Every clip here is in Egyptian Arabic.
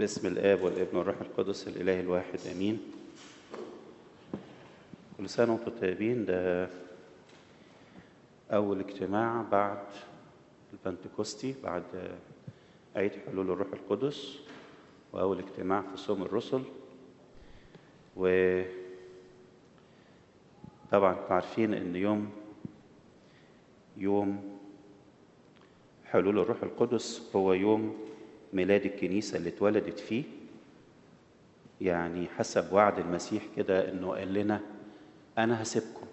باسم الآب والابن والروح القدس الإله الواحد آمين كل سنة وانتم طيبين ده أول اجتماع بعد البنتكوستي بعد عيد حلول الروح القدس وأول اجتماع في صوم الرسل و طبعا عارفين إن يوم يوم حلول الروح القدس هو يوم ميلاد الكنيسة اللي اتولدت فيه يعني حسب وعد المسيح كده انه قال لنا انا هسيبكم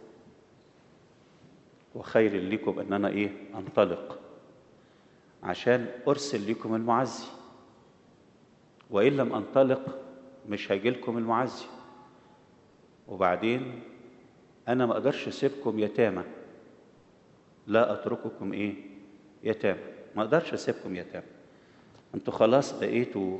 وخير لكم ان انا ايه انطلق عشان ارسل لكم المعزي وان لم انطلق مش هيجي لكم المعزي وبعدين انا ما اقدرش اسيبكم يتامى لا اترككم ايه يتامى ما اقدرش اسيبكم يتامى انتوا خلاص بقيتوا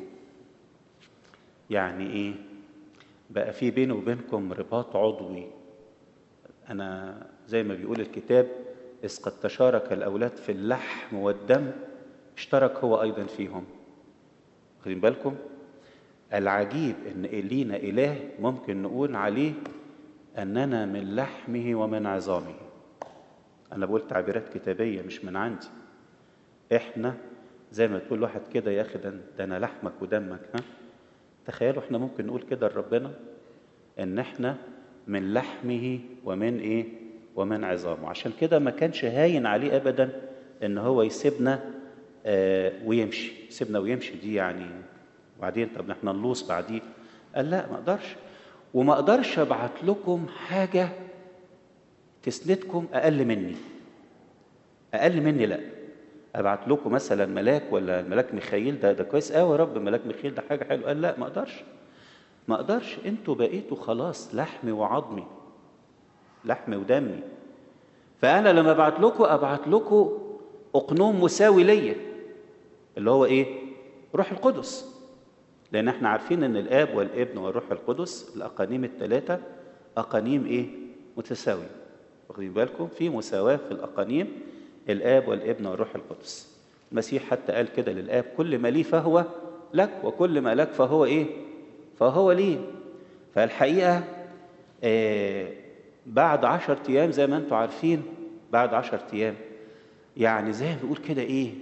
يعني ايه بقى في بيني وبينكم رباط عضوي انا زي ما بيقول الكتاب اذ قد تشارك الاولاد في اللحم والدم اشترك هو ايضا فيهم واخدين بالكم العجيب ان لينا اله ممكن نقول عليه اننا من لحمه ومن عظامه انا بقول تعبيرات كتابيه مش من عندي احنا زي ما تقول واحد كده يا اخي ده, ده انا لحمك ودمك ها تخيلوا احنا ممكن نقول كده لربنا ان احنا من لحمه ومن ايه ومن عظامه عشان كده ما كانش هاين عليه ابدا ان هو يسيبنا آه ويمشي يسيبنا ويمشي دي يعني وبعدين طب احنا نلوص بعديه قال لا ما اقدرش وما اقدرش ابعت لكم حاجه تسندكم اقل مني اقل مني لا ابعت لكم مثلا ملاك ولا الملاك ميخائيل ده ده كويس قوي يا رب ملاك ميخائيل ده حاجه حلوه قال لا ما اقدرش ما اقدرش انتوا بقيتوا خلاص لحمي وعظمي لحمي ودمي فانا لما ابعت لكم ابعت لكم اقنوم مساوي ليا اللي هو ايه روح القدس لان احنا عارفين ان الاب والابن والروح القدس الاقانيم الثلاثه اقانيم ايه متساويه واخدين بالكم في مساواه في الاقانيم الاب والابن والروح القدس المسيح حتى قال كده للاب كل ما لي فهو لك وكل ما لك فهو ايه فهو لي فالحقيقه آه بعد عشر ايام زي ما انتم عارفين بعد عشر ايام يعني زي ما بيقول كده ايه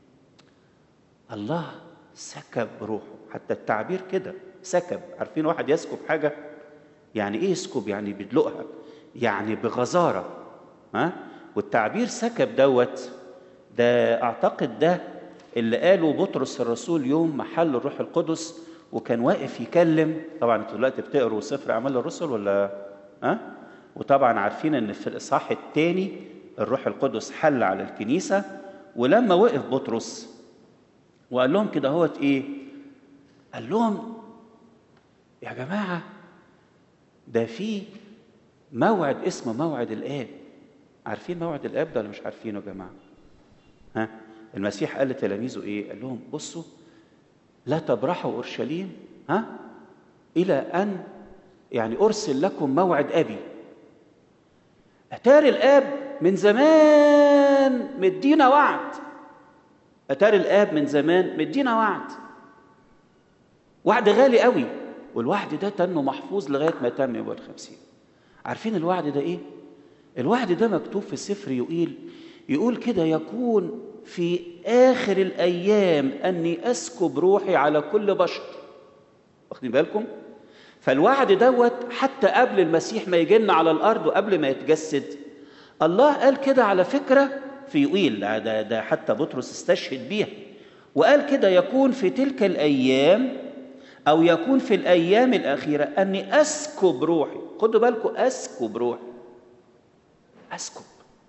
الله سكب روحه حتى التعبير كده سكب عارفين واحد يسكب حاجه يعني ايه يسكب يعني بيدلقها يعني بغزاره ها والتعبير سكب دوت ده اعتقد ده اللي قاله بطرس الرسول يوم محل الروح القدس وكان واقف يكلم طبعا انتوا دلوقتي بتقروا سفر اعمال الرسل ولا ها أه؟ وطبعا عارفين ان في الاصحاح الثاني الروح القدس حل على الكنيسه ولما وقف بطرس وقال لهم كده هوت ايه قال لهم يا جماعه ده في موعد اسمه موعد الاب عارفين موعد الاب ده ولا مش عارفينه يا جماعه ها المسيح قال لتلاميذه ايه قال لهم بصوا لا تبرحوا اورشليم ها الى ان يعني ارسل لكم موعد ابي اتاري الاب من زمان مدينا وعد اتاري الاب من زمان مدينا وعد وعد غالي قوي والوعد ده تنه محفوظ لغايه ما تم يوم الخمسين عارفين الوعد ده ايه الوعد ده مكتوب في سفر يقيل يقول كده يكون في آخر الأيام أني أسكب روحي على كل بشر واخدين بالكم فالوعد دوت حتى قبل المسيح ما يجينا على الأرض وقبل ما يتجسد الله قال كده على فكرة في يقيل ده, ده, ده حتى بطرس استشهد بيها وقال كده يكون في تلك الأيام أو يكون في الأيام الأخيرة أني أسكب روحي خدوا بالكم أسكب روحي أسكب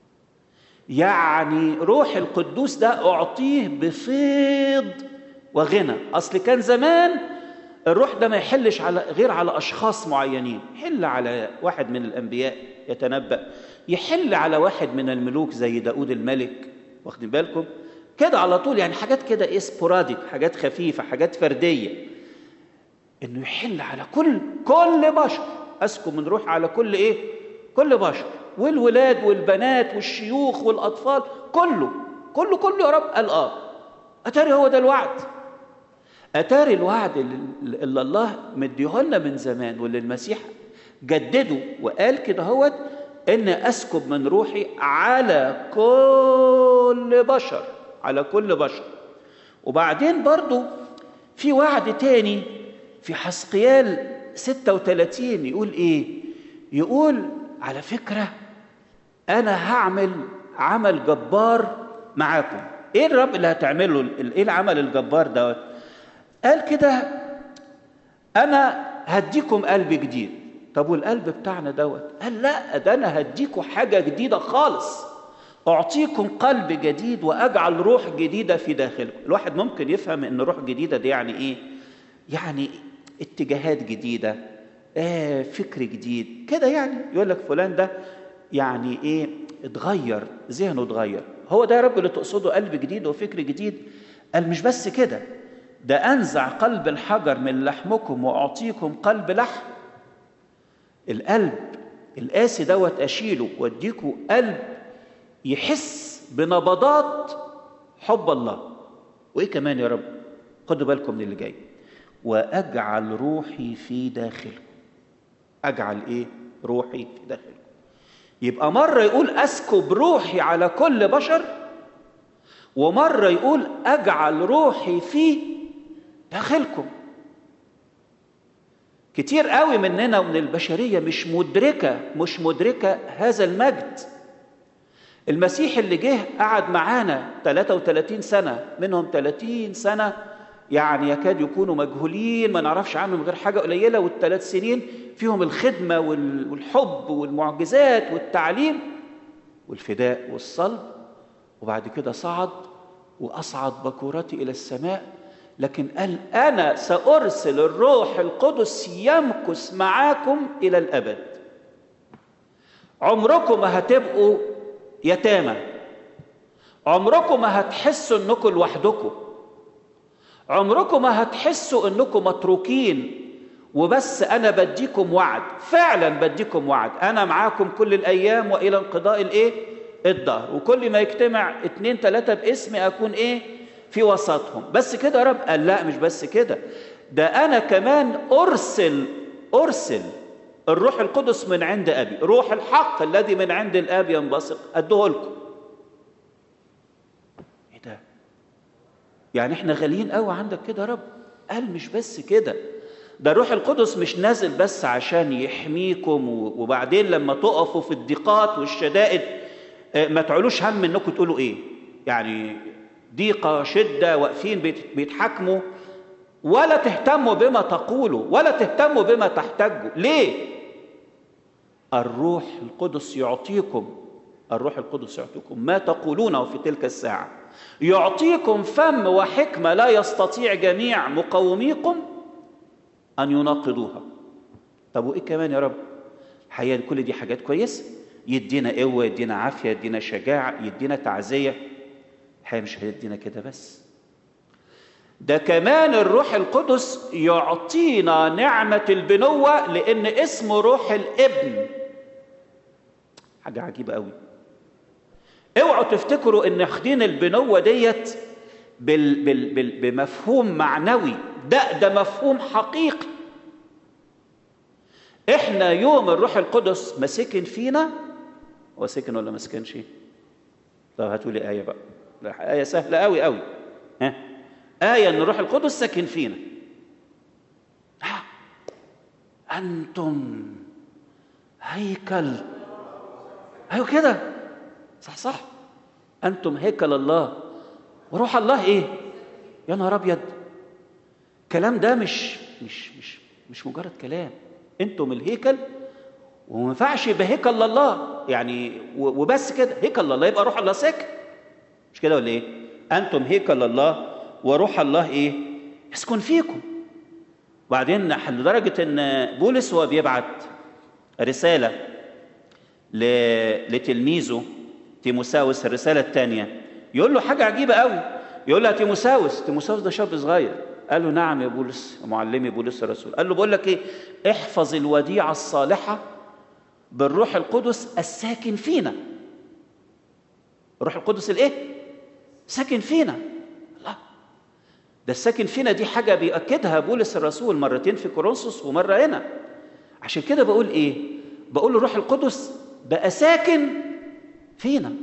يعني روح القدوس ده أعطيه بفيض وغنى أصل كان زمان الروح ده ما يحلش على غير على أشخاص معينين يحل على واحد من الأنبياء يتنبأ يحل على واحد من الملوك زي داود الملك واخدين بالكم كده على طول يعني حاجات كده ايه سبوراديك حاجات خفيفة حاجات فردية انه يحل على كل كل بشر اسكب من روح على كل ايه كل بشر والولاد والبنات والشيوخ والأطفال كله كله كله يا رب قال آه أتاري هو ده الوعد اتاري الوعد اللي اللي الله مديهولنا من زمان واللي المسيح جدده وقال كده هوت ان اسكب من روحي على كل بشر على كل بشر وبعدين برضو في وعد تاني في حسقيال 36 يقول ايه يقول على فكرة انا هعمل عمل جبار معاكم ايه الرب اللي هتعمله ايه العمل الجبار دوت قال كده انا هديكم قلب جديد طب والقلب بتاعنا دوت قال لا ده انا هديكم حاجه جديده خالص اعطيكم قلب جديد واجعل روح جديده في داخلكم الواحد ممكن يفهم ان روح جديده دي يعني ايه يعني اتجاهات جديده آه فكر جديد كده يعني يقول لك فلان ده يعني ايه اتغير ذهنه اتغير هو ده يا رب اللي تقصده قلب جديد وفكر جديد قال مش بس كده ده انزع قلب الحجر من لحمكم واعطيكم قلب لحم القلب القاسي دوت اشيله واديكوا قلب يحس بنبضات حب الله وايه كمان يا رب خدوا بالكم من اللي جاي واجعل روحي في داخلكم اجعل ايه روحي في داخلكم يبقى مره يقول اسكب روحي على كل بشر ومره يقول اجعل روحي في داخلكم كتير قوي مننا ومن البشريه مش مدركه مش مدركه هذا المجد المسيح اللي جه قعد معانا 33 سنه منهم 30 سنه يعني يكاد يكونوا مجهولين ما نعرفش عنهم غير حاجه قليله والثلاث سنين فيهم الخدمه والحب والمعجزات والتعليم والفداء والصلب وبعد كده صعد واصعد بكورتي الى السماء لكن قال انا سارسل الروح القدس يمكث معاكم الى الابد عمركم ما هتبقوا يتامى عمركم ما هتحسوا انكم لوحدكم عمركم ما هتحسوا انكم متروكين وبس انا بديكم وعد فعلا بديكم وعد انا معاكم كل الايام والى انقضاء الايه الدهر وكل ما يجتمع اتنين تلاتة باسمي اكون ايه في وسطهم بس كده يا رب قال لا مش بس كده ده انا كمان ارسل ارسل الروح القدس من عند ابي روح الحق الذي من عند الاب ينبثق اديه لكم ايه ده يعني احنا غاليين قوي عندك كده يا رب قال مش بس كده ده الروح القدس مش نازل بس عشان يحميكم وبعدين لما تقفوا في الضيقات والشدائد ما تعلوش هم انكم تقولوا ايه يعني ضيقه شده واقفين بيتحاكموا ولا تهتموا بما تقولوا ولا تهتموا بما تحتجوا ليه الروح القدس يعطيكم الروح القدس يعطيكم ما تقولونه في تلك الساعه يعطيكم فم وحكمه لا يستطيع جميع مقوميكم ان يناقضوها طب وايه كمان يا رب الحقيقه كل دي حاجات كويسه يدينا قوه يدينا عافيه يدينا شجاعه يدينا تعزيه الحقيقه مش هيدينا كده بس ده كمان الروح القدس يعطينا نعمه البنوه لان اسمه روح الابن حاجه عجيبه قوي اوعوا تفتكروا ان واخدين البنوه ديت بال بال بال بمفهوم معنوي ده ده مفهوم حقيقي احنا يوم الروح القدس ما سكن فينا هو سكن ولا ما سكنش طب هاتوا لي ايه بقى لا ايه سهله قوي قوي ها ايه ان الروح القدس ساكن فينا ها انتم هيكل ايوه كده صح صح انتم هيكل الله وروح الله ايه يا نهار ابيض الكلام ده مش مش مش مش مجرد كلام انتم الهيكل وما ينفعش يبقى هيكل الله يعني وبس كده هيكل الله يبقى روح الله ساكن مش كده ولا ايه انتم هيكل الله وروح الله ايه يسكن فيكم وبعدين لدرجه ان بولس هو بيبعت رساله لتلميذه تيموساوس الرساله الثانيه يقول له حاجه عجيبه قوي يقول له يا تيموساوس تيموساوس ده شاب صغير قال له نعم يا بولس معلمي بولس الرسول قال له بقول لك ايه احفظ الوديعه الصالحه بالروح القدس الساكن فينا الروح القدس الايه ساكن فينا الله ده الساكن فينا دي حاجة بيأكدها بولس الرسول مرتين في كورنثوس ومرة هنا عشان كده بقول إيه؟ بقول الروح القدس بقى ساكن فينا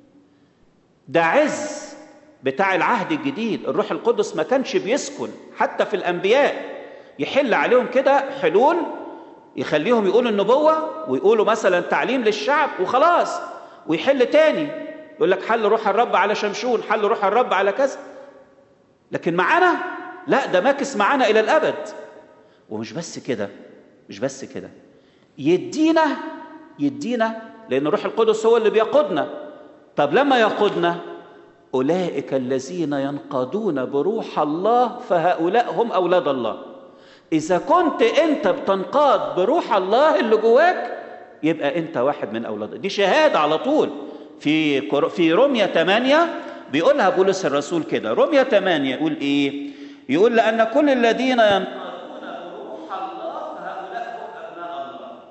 ده عز بتاع العهد الجديد الروح القدس ما كانش بيسكن حتى في الأنبياء يحل عليهم كده حلول يخليهم يقولوا النبوة ويقولوا مثلا تعليم للشعب وخلاص ويحل تاني يقول لك حل روح الرب على شمشون حل روح الرب على كذا لكن معانا لا ده ماكس معانا الى الابد ومش بس كده مش بس كده يدينا يدينا لان الروح القدس هو اللي بيقودنا طب لما يقودنا اولئك الذين ينقادون بروح الله فهؤلاء هم اولاد الله اذا كنت انت بتنقاد بروح الله اللي جواك يبقى انت واحد من اولاد دي شهاده على طول في في روميا 8 بيقولها بولس الرسول كده روميا 8 يقول ايه يقول لان كل الذين ينقادون بروح الله فهؤلاء هم ابناء الله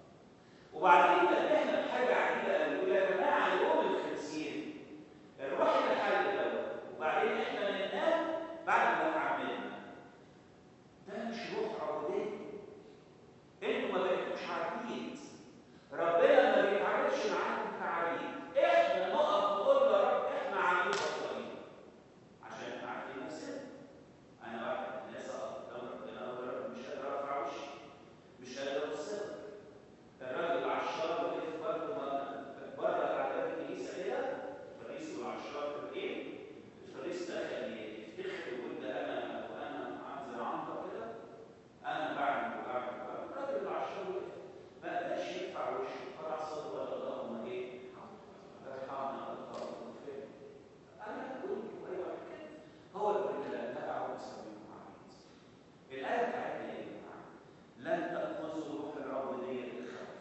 وبعد كده احنا حاجه عجيبه قوي يا جماعه يوم الخمسين الروح الحل الاول وبعدين احنا ننام بعد ما اتعمدنا ده مش روح عبوديه انتوا ما بقيتوش عبيد ربنا ما بيتعاملش معاكم كعبيد احنا نقف نقول يا رب احنا عبيد اصليين عشان احنا عارفين نفسنا انا واحد من الناس اقف قدام ربنا اقول يا رب مش قادر ارفع وشي مش قادر ابص الراجل العشار وقف برضه بره على باب الكنيسه كده الفريس والعشار في ايه؟ الفريس دخل يفتخر ويقول ده انا وانا عامل زي عنتر كده انا بعمل وبعمل وبعمل الراجل العشار وقف ما قدرش يرفع وشه فرع صدره ولا اللهم ايه؟ ارحمنا الله انا قلت ايوه كده هو اللي قال لا لا اعود اسميكم عبيد الايه بتاعتنا ايه يا جماعه؟ لن تاخذوا روح العبوديه للخوف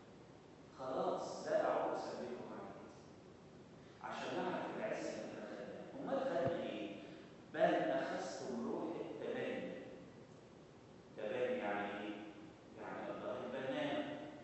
خلاص لا اعود اسميكم عبيد عشان نعرف العز اللي خدناه امال خدنا ايه؟ بل اخذتم روح التبني تبني يعني ايه؟ يعني الله البنان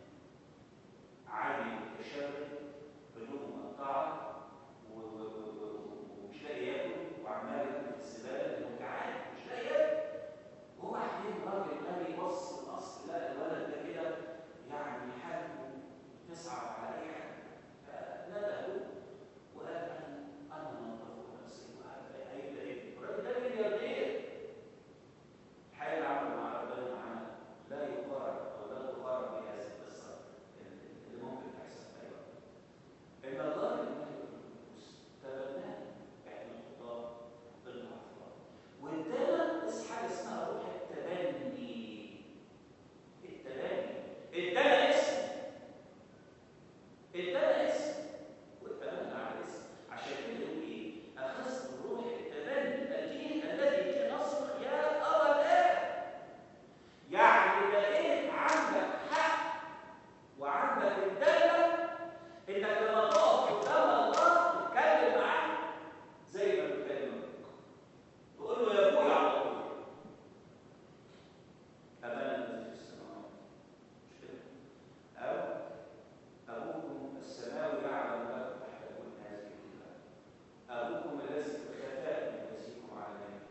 عادي متشرد بدون مقطعه و- و- و- و- ومش لاقي ياكل وعمال ياكل في الزباله لانه جعان مش لاقي ياكل وبعدين راجل غني بص الاصل لقى الولد ده كده يعني حالته تصعب على اي حد فنده وقال انا انا نظفت نفسي هيبقى ايه؟ الراجل ده ملياردير الحقيقه اللي عمله مع ربنا معانا لا يقارن او لا تقارن بهذه القصه اللي ممكن تحصل في اي وقت. ان الله الملك القدوس تبنانا احنا الخطاه بالمعصيه وادانا بس حاجه اسمها روح التبني التبني ادانا اسم ادانا اسم واتبنى على الاسم عشان كده يقول ايه؟ اخذت روح التبني الذي الذي به نصرخ يا ابا الاب يعني بقيت عندك حق وعندك الداله انك لما تقف قدام الله تتكلم معاه زي ما بتكلم ابوك تقول له يا ابويا على طول ابانا الذي في السماوات مش كده او ابوكم السماوي يعلم ما تحتاجون هذه كلها ابوكم الذي في الخفاء يجازيكم على ذلك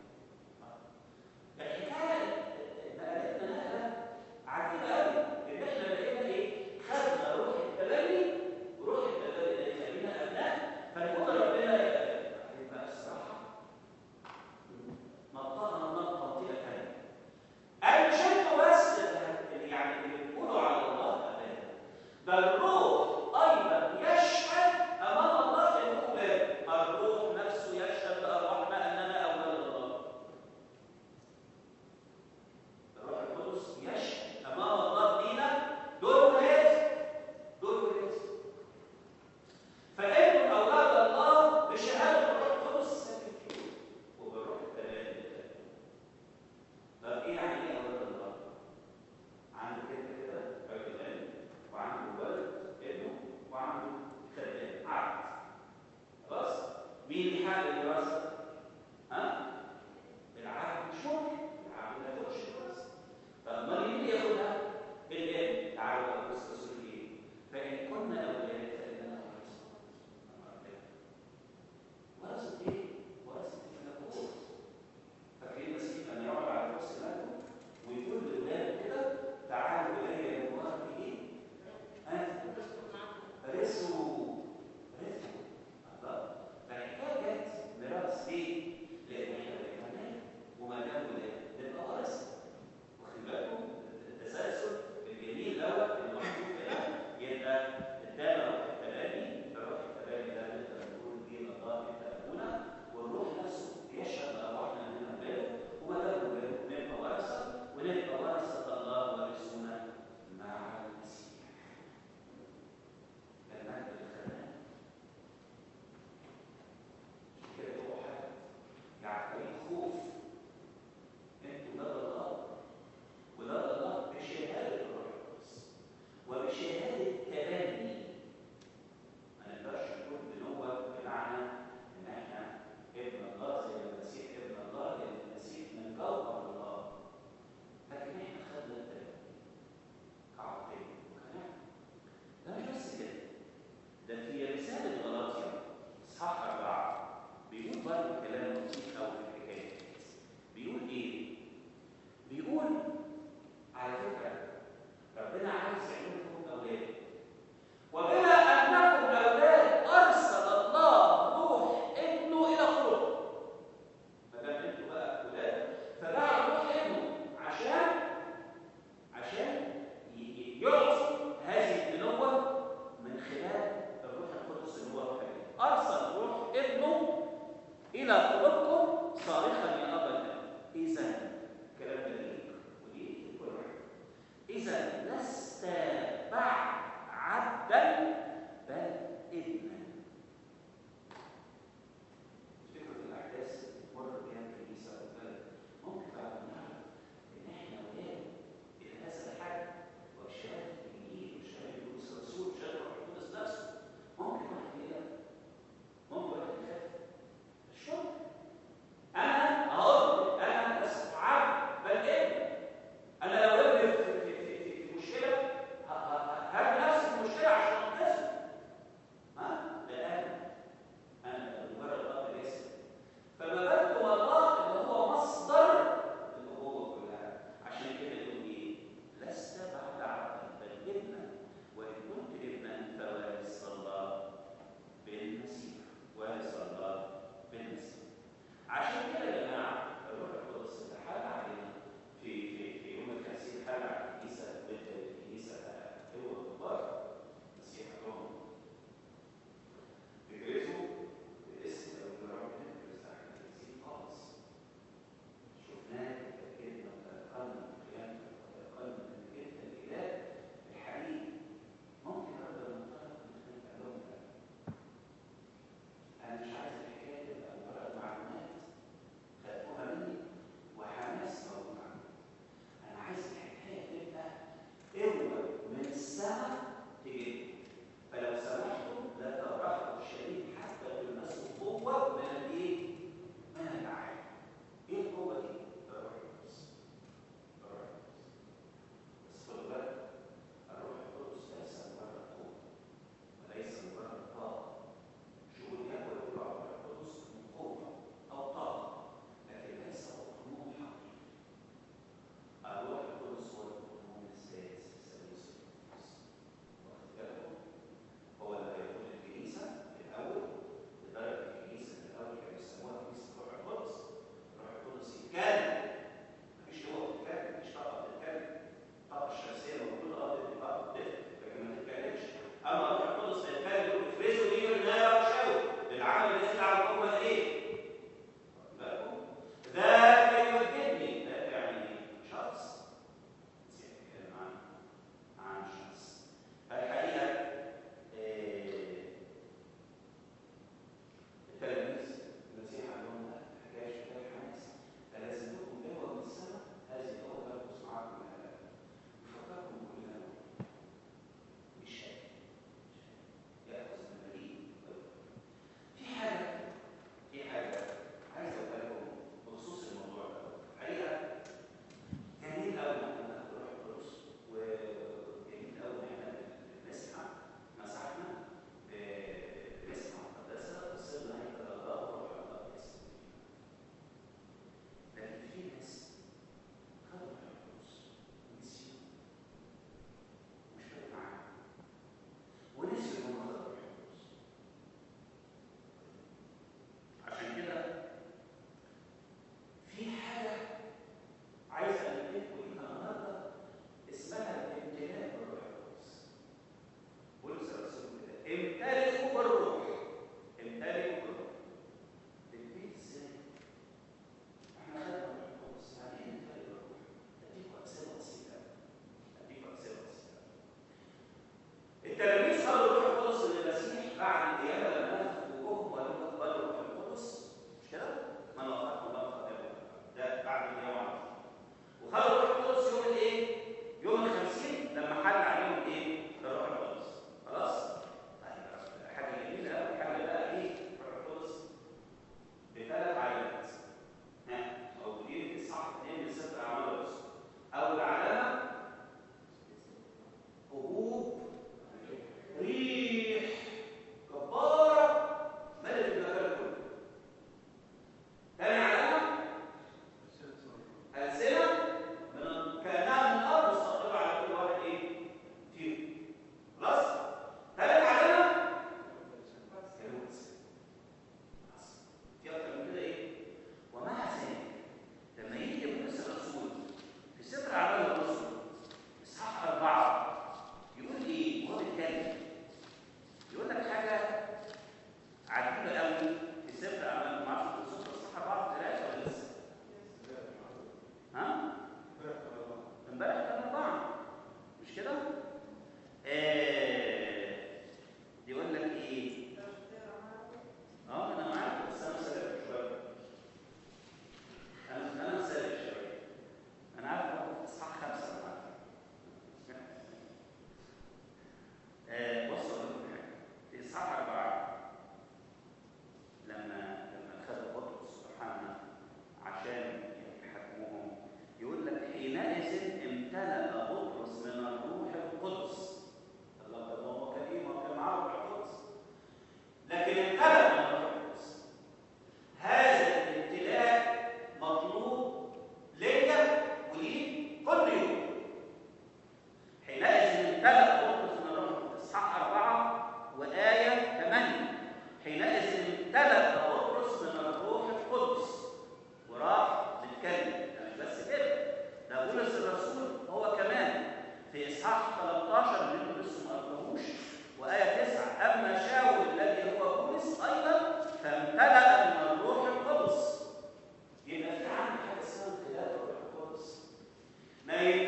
الحكايه نقلتنا نقله عجيبه قوي ان احنا بقينا ايه؟ خدنا روح التبني وروح التبني ده يخلينا ابناء فنقول ربنا يبقى الصراحه نطقنا نطقه منطقه ثانيه اي مش انتوا بس اللي يعني اللي بتقولوا على الله ابدا ده الروح ايضا يشهد امام الله انه اباد الروح نفسه يشهد لارواحنا اننا اولاد الله الروح القدس يشهد امام الله لينا دول ولاد دول ولاد فانتم اولاد الله بشهاده الروح القدس ساكن فيكم وبالروح التبادل طب ايه يعني ايه اولاد الله؟ عنده كده كده راجل غني وعنده ولد ابنه وعنده خدام عبد خلاص؟ مين اللي يحقق الوراثه؟ ها؟ العبد مش ممكن العبد ما ياخدش الوراثه طب ما مين اللي ياخدها؟ الابن تعالوا بقى بص الرسول ايه؟ فان كنا اولاد فاننا ورثه ورثه ايه؟ ورثه الملكوت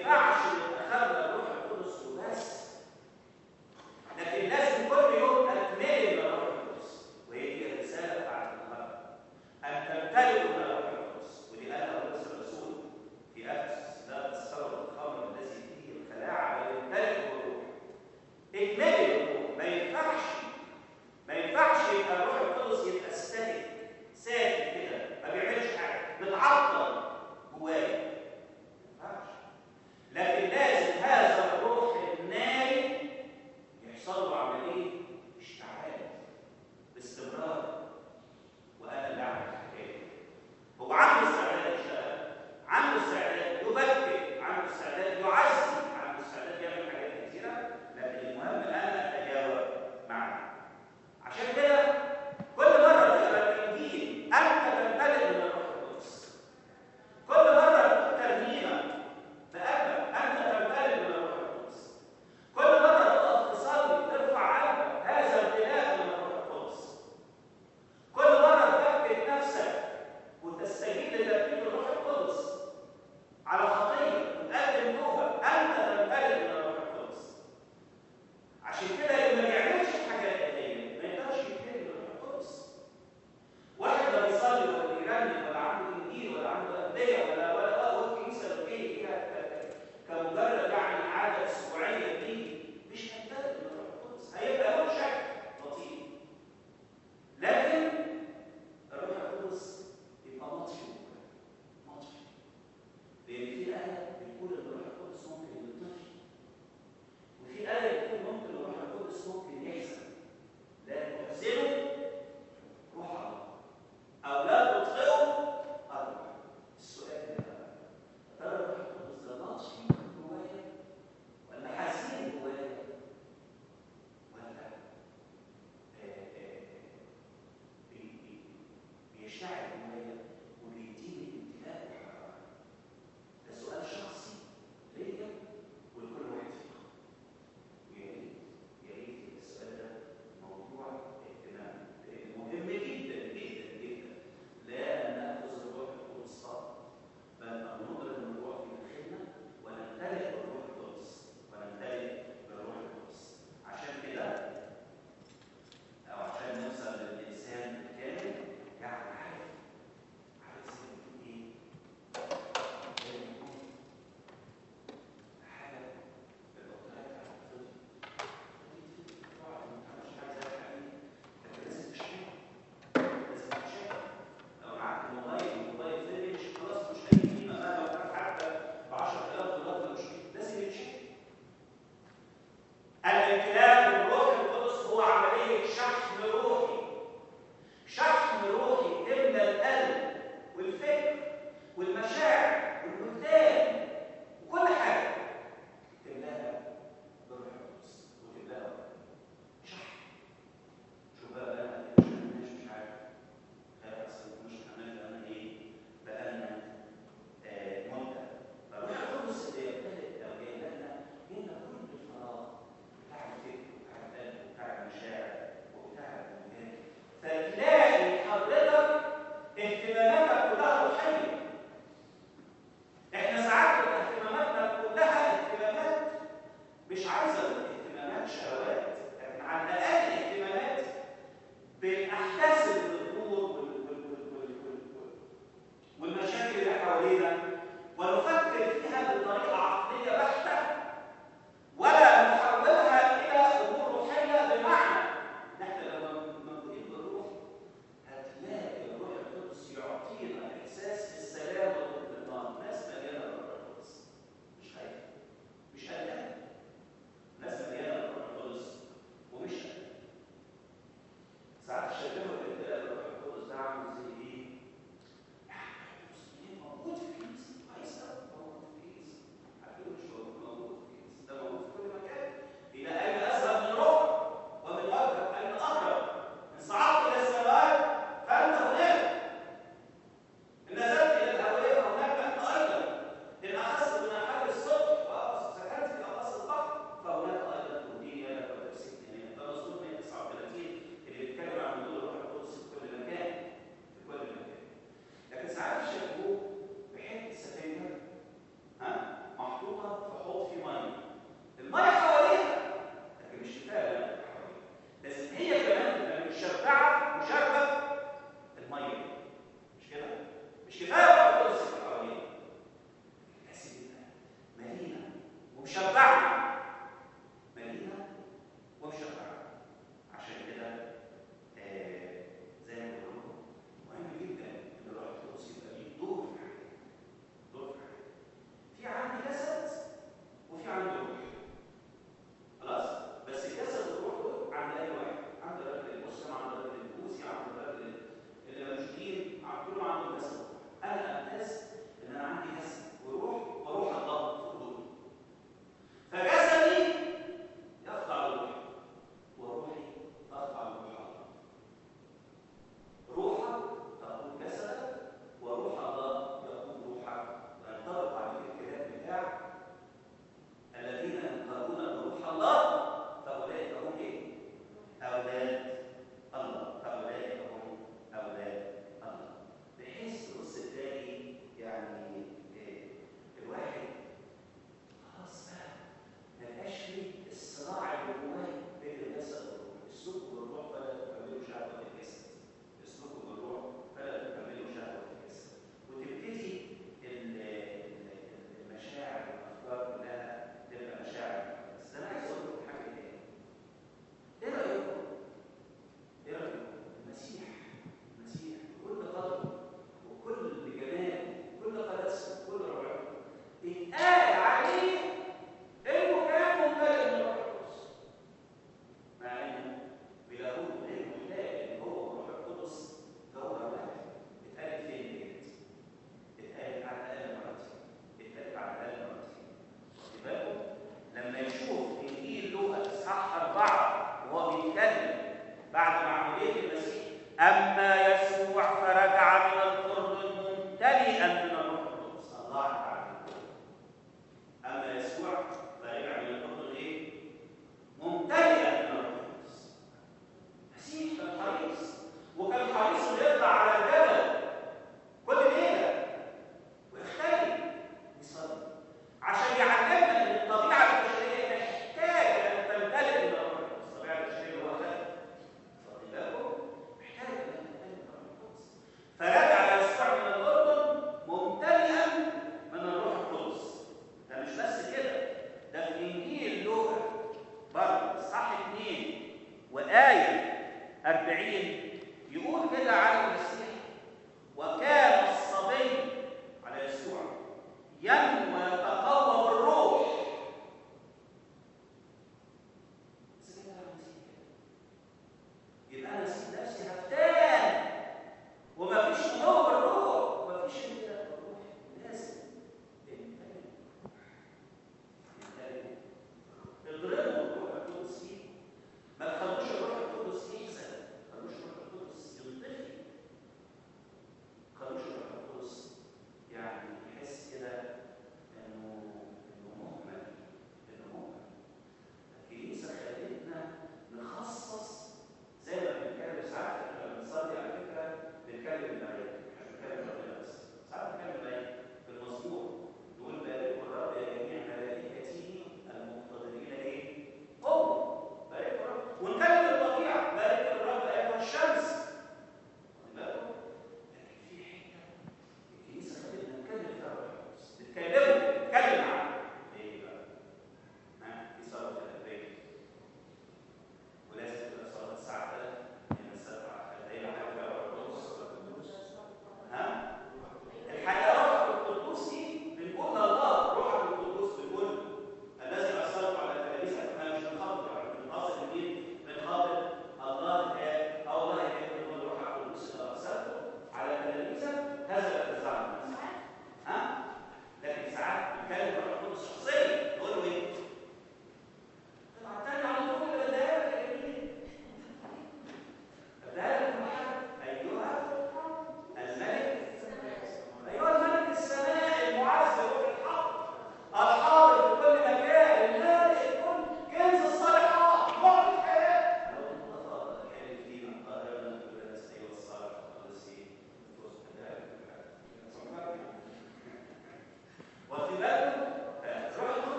ينفعش نبقى خدنا الروح القدس وبس لكن لازم كل يوم اتملي من الروح القدس وهي دي الرساله بتاعت النهارده ان تمتلئوا من الروح القدس ودي قالها بولس الرسول في افسس لا تسكروا الخمر الذي فيه الخلاعه بل امتلئوا بالروح اكملي الروح ما ينفعش ما ينفعش يبقى الروح القدس يبقى ستاتيك ساكت كده ما بيعملش حاجه متعطل جوايا ما ينفعش لكن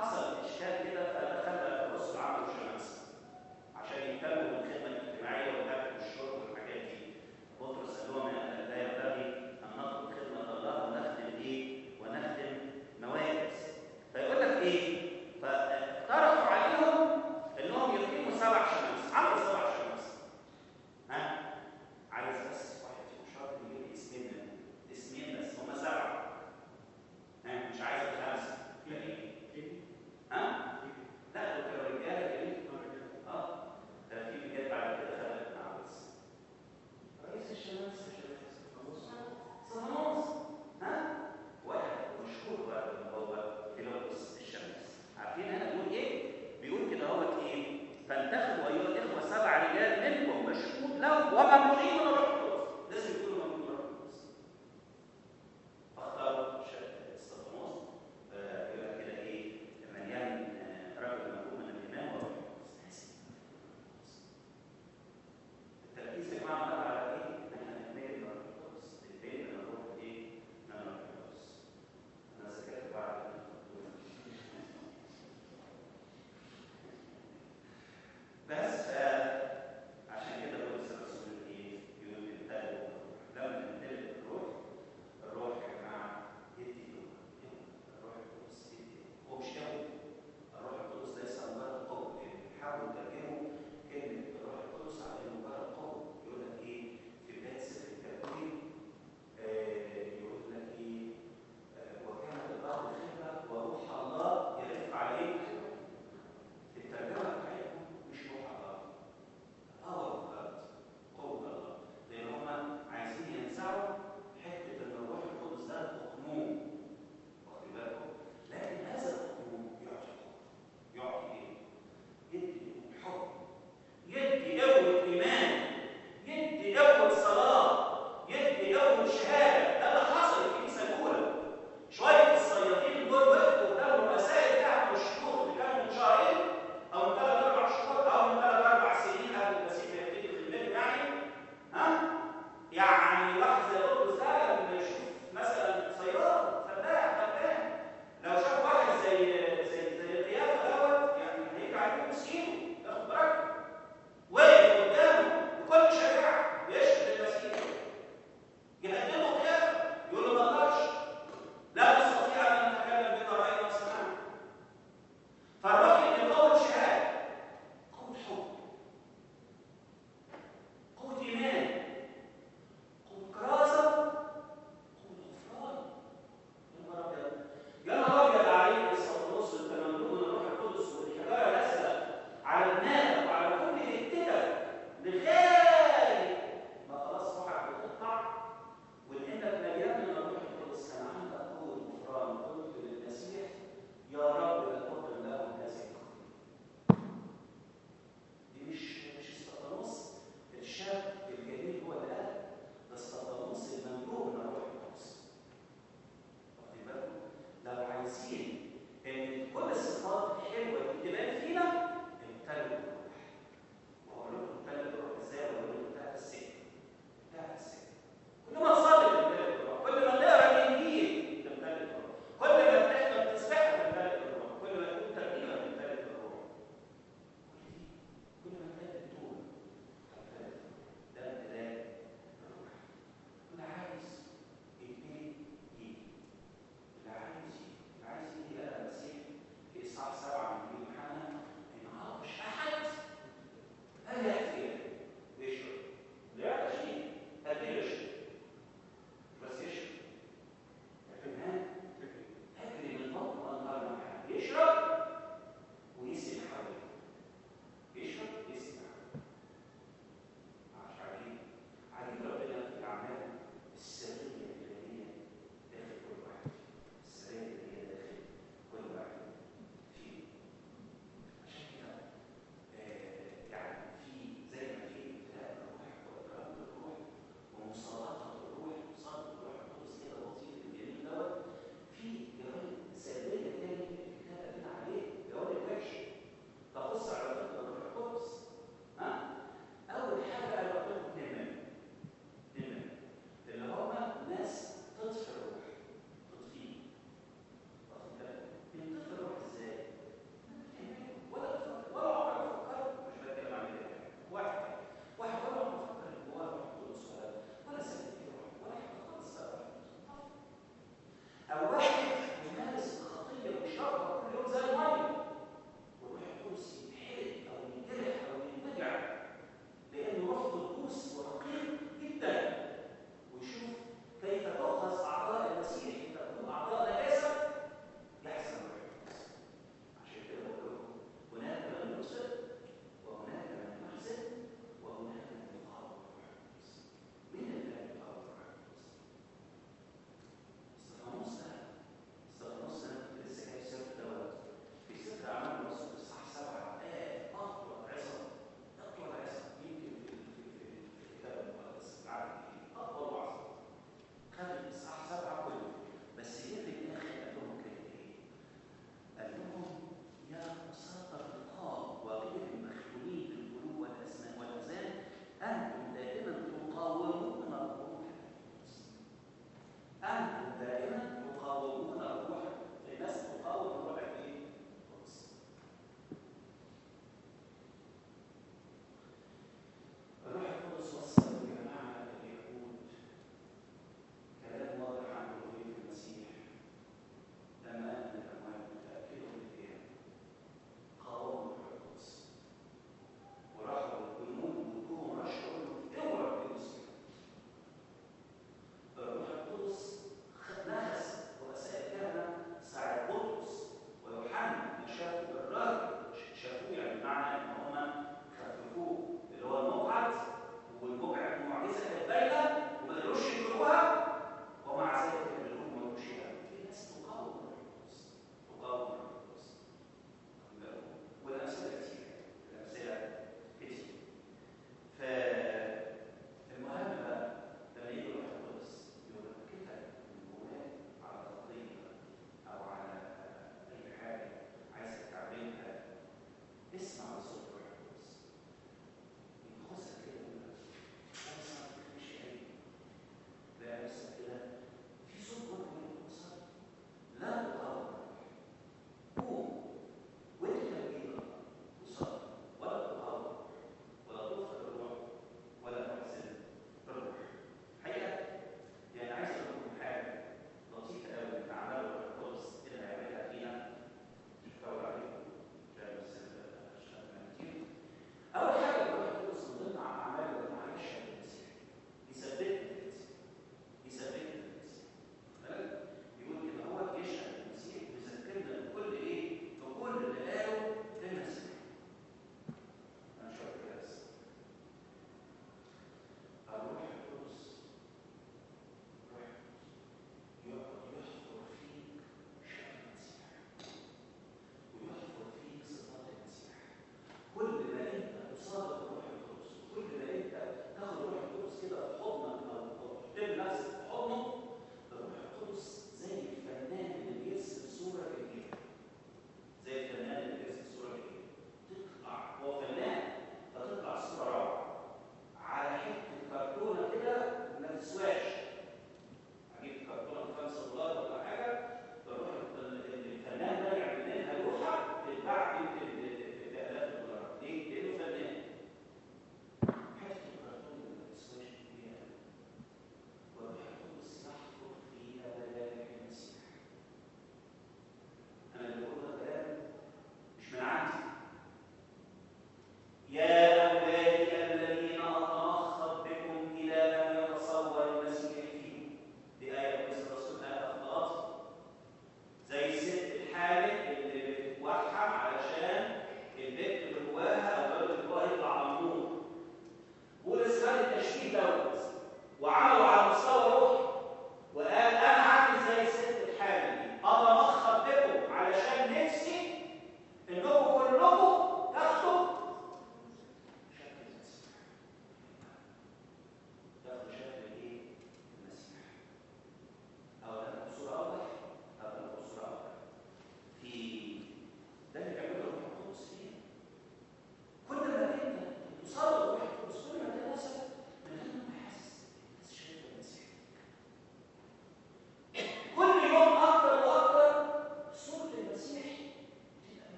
حصل اشكال كده